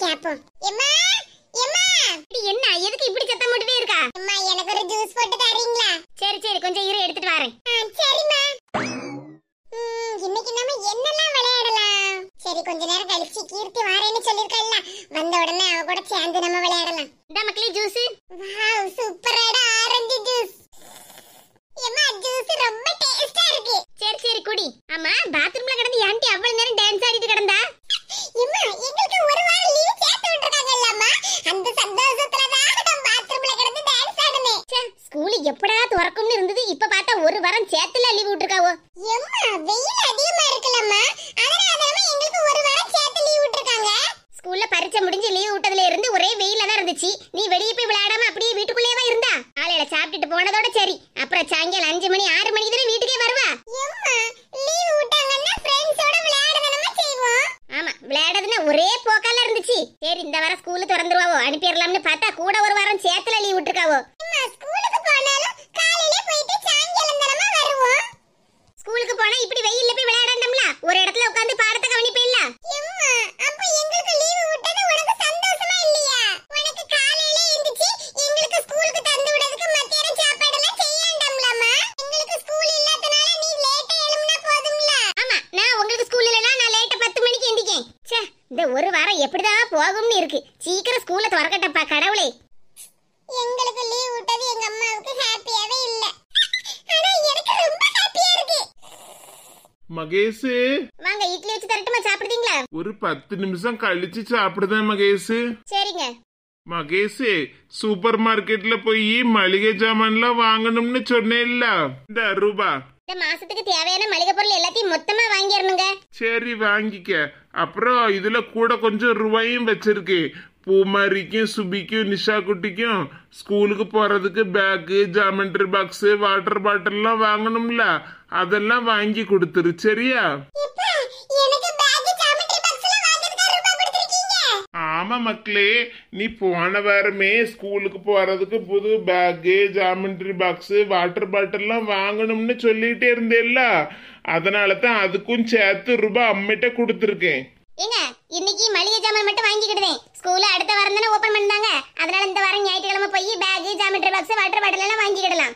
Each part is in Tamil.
கேப்போம் எம்மா எம்மா இது என்ன எதுக்கு இப்படி சத்தம் போட்டுட்டே இருக்கா அம்மா எனக்கு ஒரு ஜூஸ் போட்டு தரீங்களா சரி சரி கொஞ்சம் இரு எடுத்துட்டு வரேன் ஆ, சரிம்மா ம், இன்னைக்கு நம்ம என்னெல்லாம் விளையாடலாம் சரி கொஞ்ச நேரம் கழிச்சு கீர்த்தி வாரேன்னு சொல்லிருக்கல வந்த உடனே அவ கூட சேர்ந்து நம்ம விளையாடலாம் இந்த மக்களே ஜூஸ் வாவ் சூப்பரான ஆரஞ்சு ஜூஸ் எம்மா ஜூஸ் ரொம்ப டேஸ்டா இருக்கு சரி சரி குடி ஆமா பாத்ரூம்ல கிடந்து ஆண்டி அவ்வளவு நேரம் டான்ஸ் ஆடிட்டு கிடந்தா எம்மா எங்களுக்கு ஒரு வாரம் லீவ் சேர்த்து விட்டுருக்காங்கல்லம்மா அந்த சந்தோஷத்துல தான் பாத்ரூம்ல கிடந்து டான்ஸ் ஆடுனேன் ச்சே, ஸ்கூல் எப்படா திறக்கும்னு இருந்தது இப்ப பார்த்தா ஒரு வாரம் சேத்துல லீவ் விட்டுருக்காவோ எம்மா வெயில் அதிகமா இருக்குல்லம்மா அதனால தான் எங்களுக்கு ஒரு வாரம் சேர்த்து லீவ் விட்டுருக்காங்க ஸ்கூல்ல பரீட்சை முடிஞ்சு லீவ் விட்டதுல இருந்து ஒரே வெயில தான் இருந்துச்சு நீ வெளியே போய் விளையாடாம அப்படியே வீட்டுக்குள்ளேயே இருந்தா காலையில சாப்பிட்டுட்டு போனதோட சரி அப்புறம் சாயங்காலம் அஞ்சு மணி ஆறு மணிக்கு தானே வீட்டுக்கே வருவா எம்மா லீவ் விட்டாங்கன்னா ஃப்ரெண்ட்ஸோட விளையாடணுமா செய்வோம் ஆமா விளையாடுறதுன்னா ஒரே போக்கால இருந்துச்சு சரி இந்த வாரம் ஸ்கூல்ல திறந்துருவாவோ அனுப்பிடலாம்னு பார்த்தா கூட ஒரு வாரம் சேத்துல லீவ் விட்டுருக்காவோ அம்மா ஸ்கூலுக்கு போனாலும் காலையில போயிட்டு சாயங்காலம் தானமா வருவோம் ஸ்கூலுக்கு போனா இப்படி வெயில்ல போய் விளையாடணும்ல ஒரு இடத்துல உட்காந்து பாடத்தை கவனிப்பேல்ல எம்மா அப்ப எங்களுக்கு லீவு விட்டது உனக்கு சந்தோஷமா இல்லையா உனக்கு காலையில எந்திரிச்சு எங்களுக்கு ஸ்கூலுக்கு தந்து விடுறதுக்கு மத்தியானம் சாப்பாடு எல்லாம் செய்யாண்டாம்லம்மா எங்களுக்கு ஸ்கூல் இல்லாதனால நீ லேட்டா எழும்பினா போதும்ல ஆமா நான் உங்களுக்கு ஸ்கூல்ல இல்லனா நான் லேட்டா பத்து மணிக்கு எந்திக்கேன் ச்சே இந்த ஒரு வாரம் எப்படிதான் போகும்னு இருக்கு சீக்கிரம் ஸ்கூல்ல திறக்கட்டப்பா கடவுளே எங்களுக்கு லீவ் விட்டது எங்க அம்மாவுக்கு ஹாப்பியாவே இல்ல ஆனா எனக்கு ரொம்ப ஹாப்பியா இருக்கு மகேஷு வாங்க இட்லி வச்சு தரட்டுமா சாப்பிடுறீங்களா ஒரு பத்து நிமிஷம் கழிச்சு சாப்பிடுதேன் மகேஷு சரிங்க மகேஷு சூப்பர் மார்க்கெட்ல போய் மளிகை ஜாமான்லாம் வாங்கணும்னு சொன்னேன்ல இந்த ரூபா இந்த மாசத்துக்கு தேவையான மளிகை பொருள் எல்லாத்தையும் மொத்தமா வாங்கிடணுங்க சரி வாங்கிக்க அப்புறம் இதுல கூட கொஞ்சம் ரூபாயும் வச்சிருக்கேன் பூமாரிக்கும் சுபிக்கும் நிஷா குட்டிக்கும் ஸ்கூலுக்கு போறதுக்கு பேக்கு ஜாமெண்ட்ரி பாக்ஸ் வாட்டர் பாட்டில்லாம் வாங்கணும்ல அதெல்லாம் வாங்கி கொடுத்துரு சரியா இப்ப எனக்கு பேக் ஜாமெட்ரி பாக்ஸ்ல வாங்குறதுக்கு ரூபாய் கொடுத்திருக்கீங்க ஆமா மக்களே நீ போன வாரமே ஸ்கூலுக்கு போறதுக்கு புது பேக்கு ஜாமெண்ட்ரி பாக்ஸ் வாட்டர் பாட்டில்லாம் வாங்கணும்னு சொல்லிட்டே இருந்தேல்ல அதனால தான் அதுக்கும் சேர்த்து ரூபாய் அம்மிட்ட கொடுத்துருக்கேன் ஏங்க இன்னைக்கு மளிகை ஜாமான் மட்டும் வாங்கிக்கிடுதேன் ஸ்கூல்ல அடுத்த வாரம் தானே ஓபன் பண்ணாங்க அதனால இந்த வாரம் ஞாயிற்றுக்கிழமை போய் bag geometry box water bottle எல்லாம் வாங்கிக்கிடலாம்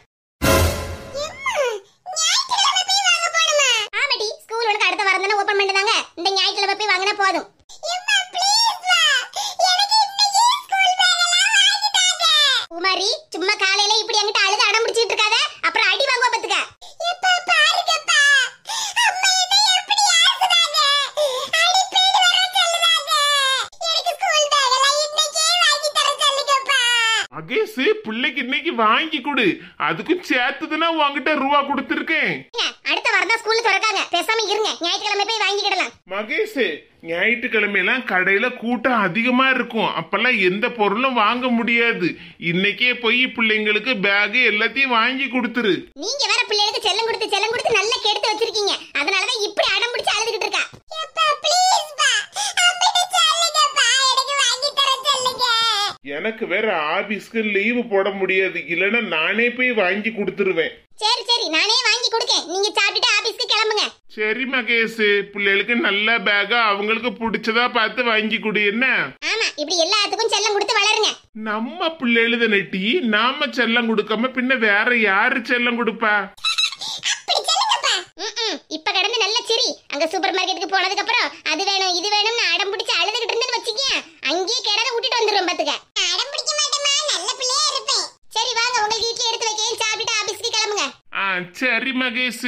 எம்மா ஞாயிற்றுக்கிழமை போய் வாங்க போணுமா ஆமாடி ஸ்கூல் உனக்கு அடுத்த வாரம் தானே ஓபன் பண்ணுதாங்க இந்த ஞாயிற்றுக்கிழமை போய் வாங்கினா போதும் எம்மா ப்ளீஸ் வா எனக்கு இன்னைக்கு ஸ்கூல் பேக் எல்லாம் வாங்கி தாங்க குமாரி சும்மா காலையில இப்படி என்கிட்ட அழுது அடம் பிடிச்சிட்டு இருக்காத அப்புறம் அடி வாங்குவ பத்துக்க எப்பா பாருங்கப்பா அம்மா என்னை எப்படி ஆசுறாங்க அடிப்பேடு வர சொல்லுறாங்க எனக்கு ஸ்கூல் பேக் எல்லாம் இன்னைக்கே வாங்கி தர சொல்லுங்கப்பா மகேஷ் பிள்ளைக்கு இன்னைக்கு வாங்கி கொடு அதுக்கும் சேர்த்துதுன்னா உன்கிட்ட ரூபா கொடுத்துருக்கேன் ஏங்க, அடுத்த வாரம் தான் ஸ்கூல் திறக்காங்க பேசாம இருங்க ஞாயிற்றுக்கிழமை போய் வாங்கிக்கிடலாம் மகேஷ் ஞாயிற்றுக்கிழமையெல்லாம் கடையில கூட்டம் அதிகமா இருக்கும் அப்பெல்லாம் எந்த பொருளும் வாங்க முடியாது இன்னைக்கே போய் பிள்ளைங்களுக்கு பேக் எல்லாத்தையும் வாங்கி கொடுத்துரு நீங்க வேற பிள்ளைகளுக்கு செல்லம் கொடுத்து செல்லம் கொடுத்து நல்லா கெடுத்து வச்சிருக்கீங்க அதனாலதான் இப்படி அடம் பிடிச்சு அழுதுகிட்டு இருக்கா எப்பா ப்ளீஸ் பா அம்மிட்ட சொல்லுங்கப்பா எனக்கு வாங்கி தர சொல்லுங்க எனக்கு வேற ஆபீஸ்க்கு லீவு போட முடியாது இல்லைன்னா நானே போய் வாங்கி கொடுத்துருவேன் சரி சரி நானே வாங்கி கொடுக்கேன் நீங்க சாப்பிட்டுட்டு ஆபீஸ்க்கு கிளம்புங்க சரி மகேஷ் பிள்ளைகளுக்கு நல்ல பேக்கா அவங்களுக்கு பிடிச்சதா பார்த்து வாங்கி கொடு என்ன ஆமா இப்படி எல்லாத்துக்கும் செல்லம் கொடுத்து வளருங்க நம்ம பிள்ளைகளுத நெட்டி நாம செல்லம் கொடுக்காம பின்ன வேற யாரு செல்லம் கொடுப்பா அப்படி சொல்லுங்கப்பா ம்ம். இப்ப கடந்து நல்ல சிரி அங்க சூப்பர் மார்க்கெட்டுக்கு போனதுக்கு அப்புறம் அது வேணும் இது வேணும்னு அடம் பிடிச்சு அழுதுகிட்டு இருந்தேன்னு வச்சுக்க அங்கேயே கிடத விட்டுட்டு வந்துரும் பாத்துக்க நான் அடம் பிடிக்க மாட்டேமா நல்ல பிள்ளையா இருப்பேன் சரி வாங்க உங்களுக்கு இட்லி எடுத்து வைக்க சாப்பிட்டுட்டு ஆபீஸ்க்கு கிளம்புங்க ஆ சரி மகேஷ்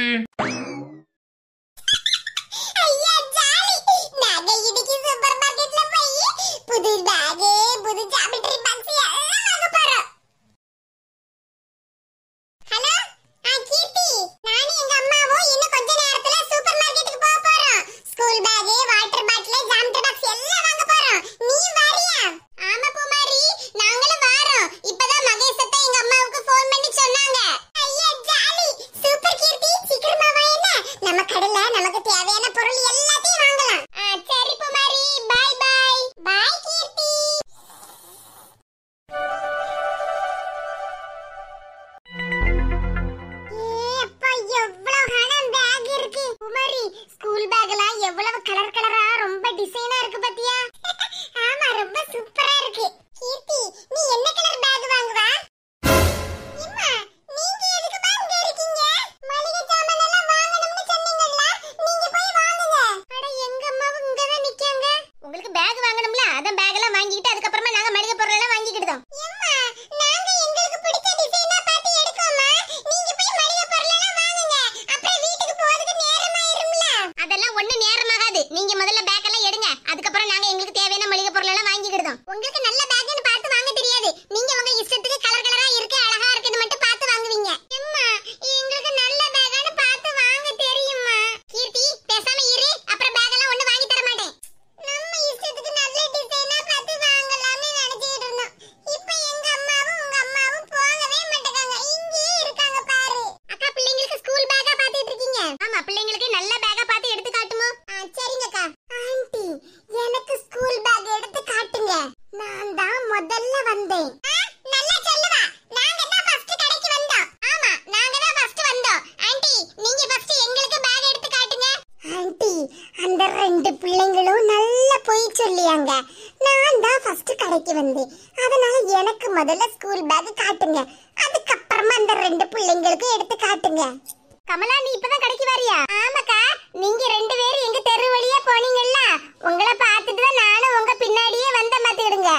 ஐயா ஜாலி நாங்க இன்னைக்கு சூப்பர் மார்க்கெட்ல போய் புது பேக் புது ஜாமெட்ரி பாக்ஸ் எல்லாம் வாங்க போறோம் ஹலோ ஆ கீர்த்தி நானும் எங்க அம்மாவும் இன்னும் கொஞ்ச நேரத்துல சூப்பர் மார்க்கெட்டுக்கு போக போறோம் school bag water bottle geometry box எல்லாம் வாங்க போறோம் நீ வாரியா ஆமா பூமாரி நாங்களும் வாரோம் இப்பதான் மகேஷ் அத்தை எங்க அம்மாவுக்கு ஃபோன் பண்ணி சொன்னாங்க ஐயா ஜாலி சூப்பர் கீர்த்தி சீக்கிரமா உங்களுக்கு நல்ல பேக்னு பார்த்து வாங்க தெரியாது நீங்க உங்க இஷ்டத்துக்கு கலர் கலரா இருக்கு அழகா இருக்குன்னு மட்டும் பார்த்து வாங்குவீங்க அம்மா எங்களுக்கு நல்ல பேக்னு பார்த்து வாங்க தெரியுமா கீர்த்தி பேசாம இரு அப்புறம் பேக் எல்லாம் ஒண்ணு வாங்கி தர மாட்டேன் நம்ம இஷ்டத்துக்கு நல்ல டிசைனா பார்த்து வாங்கலாம்னு நினைச்சிட்டு இருந்தோம் இப்போ எங்க அம்மாவும் உங்க அம்மாவும் போகவே மாட்டேங்காங்க இங்கேயே இருக்காங்க பாரு அக்கா பிள்ளைங்களுக்கு ஸ்கூல் பேக்கா பார்த்துட்டு இருக்கீங்க ஆமா பிள்ளைங்களுக்கு நல்ல பேக்கா பார்த்து எடுத்து காட்டுமோ சரிங்கக்கா ஆண்டி எனக்கு ஸ்கூல் பேக் எடுத்து காட்டுங்க நான் தான் முதல்ல வந்தேன் நல்லா சொல்லுவா நாங்க தான் ஃபர்ஸ்ட் கடைக்கு வந்தோம் ஆமா நாங்க தான் ஃபர்ஸ்ட் வந்தோம் ஆண்டி நீங்க ஃபர்ஸ்ட் எங்களுக்கு பேக் எடுத்து காட்டுங்க ஆண்டி அந்த ரெண்டு பிள்ளைங்களும் நல்ல பொய் சொல்லியாங்க நான் தான் ஃபர்ஸ்ட் கடைக்கு வந்தேன் அதனால எனக்கு முதல்ல ஸ்கூல் பேக் காட்டுங்க அதுக்கப்புறமா அந்த ரெண்டு பிள்ளைங்களுக்கும் எடுத்து காட்டுங்க கமலா நீ இப்பதான் கடைக்கு வரியா ஆமாக்கா நீங்க ரெண்டு பேரும் எங்க தெரு வழியா போனீங்கல்ல உங்களை பார்த்துட்டு தான் நானும் உங்க பின்னாடியே வந்த மாத்திடுங்க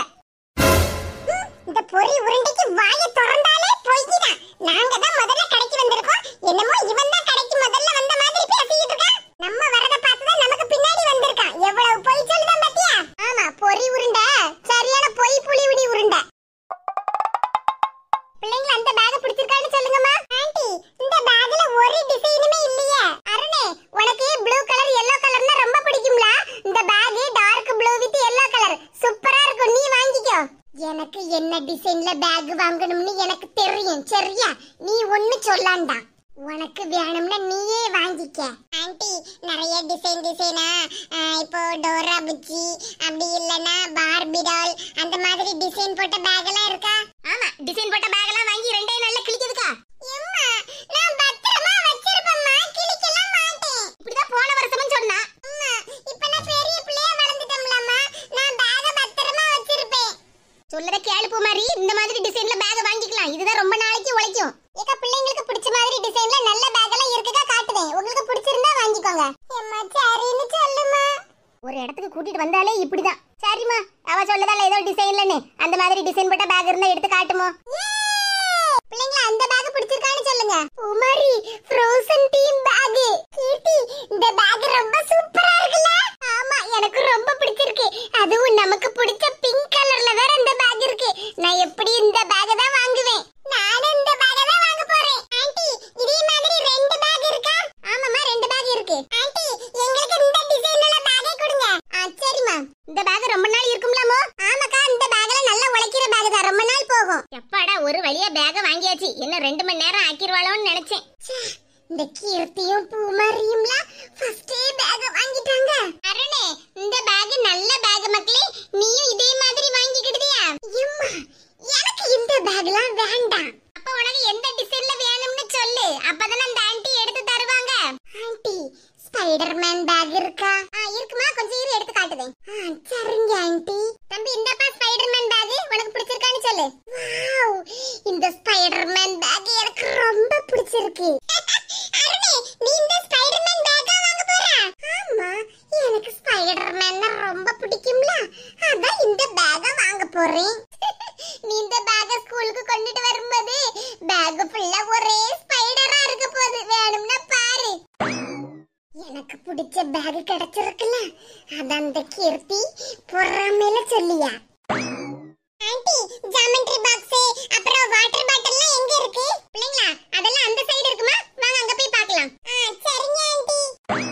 இந்த பொறி உருண்டைக்கு வாயை திறந்தாலே பொய்தான் நாங்க தான் முதல்ல கடைக்கு வந்திருக்கோம் என்னமோ இவன் தான் கடைக்கு முதல்ல வந்த மாதிரி பேசிக்கிட்டு இருக்கான் நம்ம வரத பார்த்து தான் நமக்கு பின்னாடி வந்திருக்கான் எவ்வளவு பொய் சொல்லுதான் பாத்தியா ஆமா பொறி உருண்டை சரியான பொய் புளி உடி உருண்டை பிள்ளைங்க அந்த பேக் பிடிச்சிருக்கான்னு சொல்லுங்கம்மா ஆண்டி இந்த பேக்ல ஒரு டிசைனுமே இல்லையே அருணே உனக்கு ப்ளூ கலர் yellow கலர்னா ரொம்ப பிடிக்கும்ல இந்த bag dark blue with yellow colour சூப்பரா இருக்கும் நீ வாங்கிக்கோ எனக்கு என்ன டிசைன்ல பேக் வாங்கணும்னு எனக்கு தெரியும் சரியா நீ ஒண்ணு சொல்லாண்டா உனக்கு வேணும்னா நீயே வாங்கிக்க ஆண்டி நிறைய டிசைன் டிசைனா இப்போ டோரா புச்சி அப்படி இல்லனா பார்பி டால் அந்த மாதிரி டிசைன் போட்ட பேக் எல்லாம் இருக்கா ஆமா டிசைன் போட்ட பேக் எல்லாம் வாங்கி ரெண்டே நாள்ல கிழிக்குதுக்கா எம்மா நான் பத்திரமா வச்சிருப்பேம்மா கிழிக்கலாம் மாட்டேன் இப்படிதான் போன வருஷமும் சொன்னா அம்மா இப்போ நான் பெரிய பிள்ளையா வளர்ந்துட்டோம்லம்மா நான் பேக பத்திரமா வச்சிருப்பேன் சொல்லத கேளு பூமாரி இந்த மாதிரி டிசைன்ல பேக் வாங்கிக்கலாம் இதுதான் ரொம்ப நாளைக்கு உழைக்கும் ஏக்கா பிள்ளைங்களுக்கு பிடிச்ச மாதிரி டிசைன்ல நல்ல பேக் எல்லாம் இருக்குக்கா காட்டுதேன் உங்களுக்கு பிடிச்சிருந்தா வாங்கிக்கோங்க அம்மா சரின்னு சொல்லுமா ஒரு இடத்துக்கு கூட்டிட்டு வந்தாலே இப்படிதான் சரிம்மா அவ சொல்லதால ஏதோ டிசைன்லன்னு அந்த மாதிரி டிசைன் போட்ட பேக் இருந்தா எடுத்து காட்டுமோ பிள்ளைங்களா அந்த பேக் பிடிச்சிருக்கான்னு சொல்லுங்க Umari frozen theme bag Keerthi இந்த பேக் ரொம்ப சூப்பரா இருக்குல்ல ஆமா எனக்கு ரொம்ப பிடிச்சிருக்கு அதுவும் நமக்கு பிடிச்ச பிங்க் கலர்ல வேற இந்த பேக் இருக்கு நான் எப்படி இந்த பேக் தான் வாங்குவேன் நானும் இந்த பேக் தான் வாங்க போறேன் ஆன்ட்டி இதே மாதிரி ரெண்டு பேக் இருக்கா ஆமாமா ரெண்டு பேக் இருக்கு ஆன்ட்டி எங்களுக்கு இந்த டிசைன்ல பேக்கே கொடுங்க ஆ சரிம்மா இந்த பேக் ரொம்ப நாள் இருக்கும்லாமோ ஆமாக்கா இந்த பேக்ல நல்லா உழைக்கிற பேக் தான் ரொம்ப நாள் போகும் எப்பாடா ஒரு வழியா பேக் வாங்கியாச்சு என்ன ரெண்டு மணி நேரம் ஆக்கிடுவாளோன்னு நினைச்சேன் இந்த கீர்த்தியும் பூமாரியும்ல ஃபர்ஸ்டே பேக் வாங்கிட்டாங்க அருணே இந்த பேக் நல்ல பேக் மக்களே நீயும் இதே மாதிரி வாங்கிக்கிடுதியா எம்மா எனக்கு இந்த பேக்லாம் வேண்டாம் அப்ப உனக்கு எந்த டிசைன்ல வேணும்னு சொல்லு அப்பதான் அந்த ஆன்ட்டி எடுத்து தருவாங்க ஆன்ட்டி ஸ்பைடர்மேன் பேக் இருக்கா ஆ இருக்குமா கொஞ்சம் இரு எடுத்து காட்டுதேன் ஆ சரிங்க ஆன்ட்டி தம்பி இந்தப்பா ஸ்பைடர்மேன் பேக் உனக்கு பிடிச்சிருக்கான்னு சொல்லு வாவ் இந்த ஸ்பைடர்மேன் பேக் எனக்கு ரொம்ப பிடிச்சிருக்கு அருணே நீ இந்த ஸ்பைடர்மேன் பேக்கா வாங்க போற ஆமா எனக்கு ஸ்பைடர்மேன் ரொம்ப பிடிக்கும்ல அதான் இந்த பேக்க வாங்க போறேன் நீ இந்த பேக்க ஸ்கூலுக்கு கொண்டுட்டு வரும்போது பேக் ஃபுல்லா ஒரே ஸ்பைடரா இருக்க போகுது வேணும்னா பாரு எனக்கு பிடிச்ச பேக் கிடைச்சிருக்குல்ல அது அந்த கீர்த்தி பொறாமையில சொல்லியா ஆன்ட்டி ஜாமெண்ட்ரி பாக்ஸ் அப்புறம் வாட்டர் பாட்டில்லாம் எங்க இருக்கு பிள்ளைங்களா அதெல்லாம் அந்த சைடு இருக்குமா வாங்க அங்க போய் பார்க்கலாம் ஆ சரிங்க ஆன்ட்டி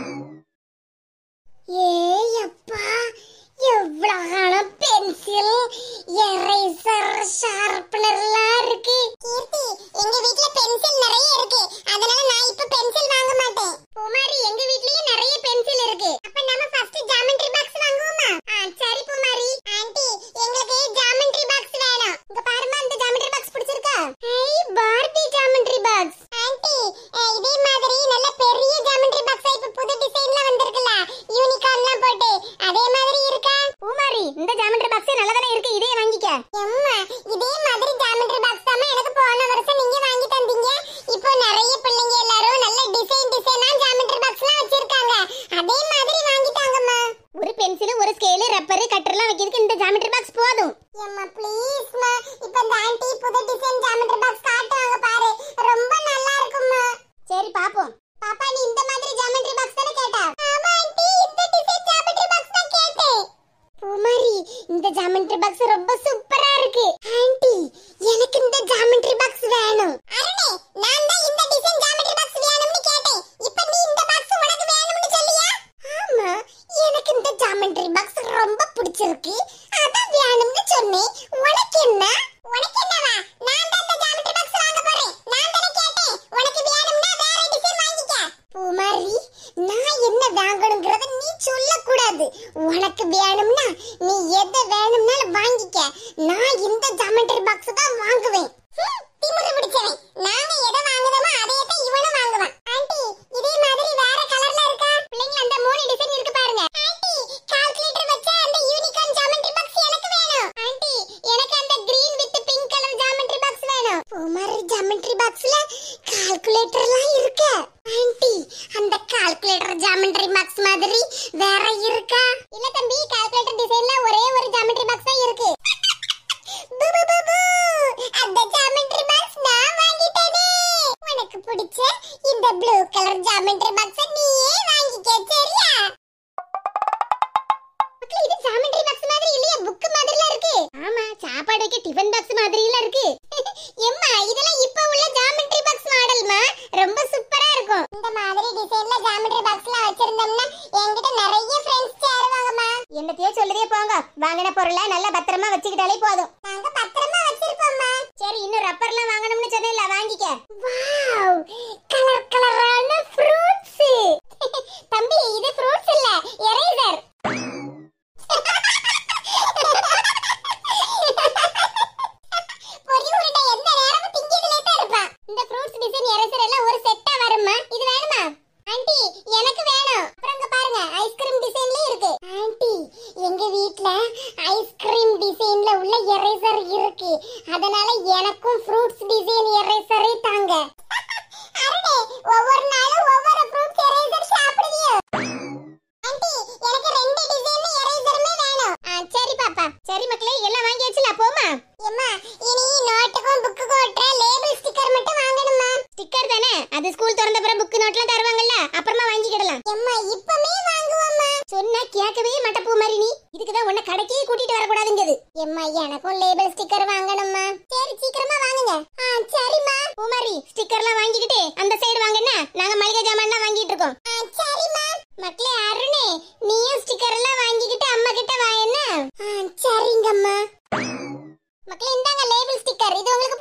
ஏய் அப்பா எவ்வளவு பென்சில் எரேசர் ஷார்ப்னர்லாம் இருக்கு கீர்த்தி எங்க வீட்ல பென்சில் நிறைய இருக்கு அதனால நான் இப்ப பென்சில் வாங்க மாட்டேன் பூமாரி எங்க வீட்லயும் நிறைய பென்சில் இருக்கு அப்ப நம்ம ஃபர்ஸ்ட் ஜாமெண்ட்ரி பாக்ஸ் வாங்குவோமா ஆ சரி பூமாரி ஆன்ட்டி எங்களுக்கு ஜாமெண்ட்ரி பாக்ஸ் வேணும் இங்க பாருமா இந்த ஜாமெண்ட்ரி பாக்ஸ் பிடிச்சிருக்கா hey Barbie geometry box aunty அஹ், இதே மாதிரி நல்ல பெரிய ஜாமெண்ட்ரி பாக்ஸ் இப்ப புது டிசைன்ல வந்திருக்குல யூனிகார்ன்லாம் போட்டு அதே மாதிரி இருக்கா பூமாரி இந்த ஜாமெண்ட்ரி பாக்ஸ் நல்லதானே இருக்கு இதே வாங்கிக்க அம்மா இதே மாதிரி ஜாமெண்ட்ரி பாக்ஸ் தான் எனக்கு போன வருஷம் நீங்க வாங்கி தந்தீங்க இப்போ நிறைய பிள்ளைங்க எல்லாரும் நல்ல டிசைன் டிசைனா ஜாமெண்ட்ரி பாக்ஸ்லாம் வச்சிருக்காங்க அதே மாதிரி வாங்கிட்டாங்கம்மா ஒரு பென்சில் ஒரு ஸ்கேல் ரப்பர் கட்டர்லாம் வைக்கிறதுக்கு இந்த ஜாமெட்ரி பாக்ஸ் போதும் அம்மா ப்ளீஸ் மா இப்போ இந்த ஆன்ட்டி புது டிசைன் ஜாமெட்ரி பாக்ஸ் காட்டுவாங்க பாரு ரொம்ப நல்லா இருக்கும்மா சரி பாப்போம் பாப்பா நீ இந்த மாதிரி ஜாமெட்ரி பாக்ஸ் தானே கேட்டா ஆமா ஆன்ட்டி இந்த டிசைன் ஜாமெட்ரி பாக்ஸ் தான் கேட்டேன் பூமாரி இந்த ஜாமெட்ரி பாக்ஸ் ரொம்ப சூப்பரா இருக்கு ஆன்ட்டி எனக்கு இந்த ஜாமெட்ரி பாக்ஸ் வேணும் அருணே நான் தான் இந்த டிசைன் ஜாமெட்ரி பாக்ஸ் வேணும்னு கேட்டேன் இப்போ நீ இந்த பாக்ஸ் உனக்கு வேணும்னு சொல்லியா ஆமா எனக்கு இந்த ஜாமெட்ரி பாக்ஸ் ரொம்ப பிடிச்சிருக்கு அதான் வேணும்னு சொன்னேன் உனக்கு என்ன உனக்கு என்னவா நான் தான் இந்த ஜாமெட்ரி பாக்ஸ் வாங்க போறேன் நான் தானே கேட்டேன் உனக்கு வேணும்னா வேற டிசைன் வாங்கிக்க பூமாரி நான் என்ன வாங்கணுங்கிறத நீ சொல்லக்கூடாது உனக்கு வேணும்னா நீ எதை வேணும்னாலும் வாங்கிக்க நான் இந்த ஜாமெட்ரி பாக்ஸ் தான் வாங்குவேன் ஹம், திமிரு பிடிச்சவன் நாங்க எதை வாங்குதோமோ அதே தான் இவனும் வாங்குவான் ஆண்டி இதே மாதிரி வேற கலர்ல இருக்கா பிள்ளைங்க அந்த மூணு டிசைன் இருக்கு பாருங்க ஆண்டி கால்குலேட்டர் வச்ச அந்த யூனிகார்ன் ஜாமெட்ரி பாக்ஸ் எனக்கு வேணும் ஆண்டி எனக்கு அந்த green with pink colour geometry box வேணும் பூமாரி ஜாமெட்ரி பாக்ஸ்ல கால்குலேட்டர்லாம் இருக்கு ஆன்ட்டி அந்த கால்குலேட்டர் ஜாமெட்ரி பாக்ஸ் மாதிரி வேற இருக்கா இல்ல தம்பி கால்குலேட்டர் டிசைன்ல ஒரே ஒரு ஜாமெட்ரி பாக்ஸ் தான் இருக்கு பு, பு, பு, பு. அந்த ஜாமெட்ரி பாக்ஸ் நான் வாங்கிட்டேனே உனக்கு பிடிச்ச இந்த ப்ளூ கலர் ஜாமெட்ரி பாக்ஸ் நீயே வாங்கிக்க சரியா மக்களே இது ஜாமெட்ரி பாக்ஸ் மாதிரி இல்லையா புக் மாதிரிலாம் இருக்கு ஆமா சாப்பாடு வைக்க டிஃபன் பாக்ஸ் மாதிரிலாம் இருக்கு எம்மா இதெல்லாம் இப்ப உள்ள ஜாமெட்ரி பாக்ஸ் மாடல்மா ரொம்ப சூப்பரா இருக்கும் இந்த மாதிரி டிசைன்ல ஜாமெட்ரி பாக்ஸ்ல வச்சிருந்தோம்னா என்கிட்ட நிறைய ஃப்ரெண்ட்ஸ் சேருவாங்கம்மா என்னத்தையோ சொல்லுதே போங்க வாங்கின பொருளை நல்லா பத்திரமா வச்சுக்கிட்டாலே போதும் நாங்க பத்திரமா வச்சிருப்போம்மா சரி இன்னும் ரப்பர்லாம் வாங்கணும்னு சொன்னேன்ல வாங்கிக்க வாவ் கலர் கலரான ஃப்ரூட்ஸ் தம்பி இது ஃப்ரூட்ஸ் இல்ல எரேசர் பொரி உருண்டை எந்த நேரமும் திங்கிட்டுலே தான் இருப்பான் இந்த ஃப்ரூட்ஸ் டிசைன் எரேசர் எல்லாம் ஒரு செட்டா வருமா இது வேணுமா ஆண்டி எனக்கு வேணும் அப்புறம் இங்க பாருங்க ஐஸ்கிரீம் டிசைன்ல இருக்கு ஆண்டி எங்க வீட்ல ஐஸ்கிரீம் டிசைன்ல உள்ள எரேசர் இருக்கு அதனால எனக்கும் ஃப்ரூட்ஸ் டிசைன் எரேசரே தாங்க அருணே ஒவ்வொரு நாளும் ஒவ்வொரு ஃப்ரூட்ஸ் எரேசர் சாப்பிடுவியோ ஆண்டி எனக்கு ரெண்டு டிசைன் எரேசருமே வேணும் ஆ, சரி பாப்பா சரி மக்களே எல்லாம் வாங்கியாச்சுல போமா எம்மா இனி நோட்டுக்கும் புக்குக்கும் ஒட்டுற லேபிள் ஸ்டிக்கர் மட்டும் வாங்கணுமா ஸ்டிக்கர் தானே அது ஸ்கூல் திறந்த அப்புறம் புக் நோட்லாம் தருவாங்கல்ல அப்புறமா வாங்கிக்கிடலாம் எம்மா இப்பமே வாங்குவோம்மா சொன்னா கேட்கவே மாட்ட பூ மாதிரி நீ இதுக்கு தான் உன்னை கடைக்கே கூட்டிட்டு வரக்கூடாதுங்கிறது எம்மா எனக்கும் லேபிள் ஸ்டிக்கர் வாங்கணும்மா சரி சீக்கிரமா வாங்குங்க ஆ சரிம்மா பூமாரி ஸ்டிக்கர்லாம் வாங்கிக்கிட்டு அந்த சைடு வாங்கன்னா நாங்க மளிகை ஜாமான்லாம் வாங்கிட்டு இருக்கோம் ஆ சரிம்மா மக்களே அருணே நீயும் ஸ்டிக்கர் எல்லாம் வாங்கிக்கிட்டு அம்மா கிட்ட வா என்ன ஆ சரிங்கம்மா மக்களே இந்தாங்க லேபிள் ஸ்டிக்கர் இது உங்களுக்கு